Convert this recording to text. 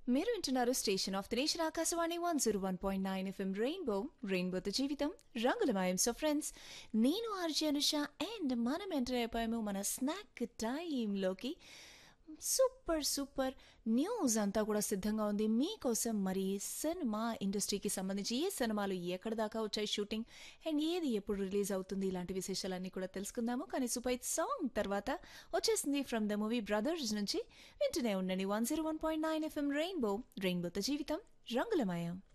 మీరు వింటున్నారు station of the nation Akashvani one zero one point nine FM rainbow రెయిన్బోతో జీవితం రంగులమయం సో ఫ్రెండ్స్ నేను ఆర్జే అనుష అండ్ మనం ఎంటర్ అయిపోయాము మన స్నాక్ టైంలోకి సూపర్ సూపర్ న్యూస్ అంతా కూడా సిద్ధంగా ఉంది మీకోసం మరి సినిమా ఇండస్ట్రీకి సంబంధించి ఏ సినిమాలు ఎక్కడ దాకా వచ్చాయి షూటింగ్ అండ్ ఏది ఎప్పుడు రిలీజ్ అవుతుంది ఇలాంటి విశేషాలన్నీ కూడా తెలుసుకుందాము కానీ సూపర్ సాంగ్ తర్వాత వచ్చేసింది ఫ్రమ్ ద మూవీ బ్రదర్స్ నుంచి వింటూనే ఉండండి one zero one point nine FM rainbow రెయిన్బోతో జీవితం రంగులమయం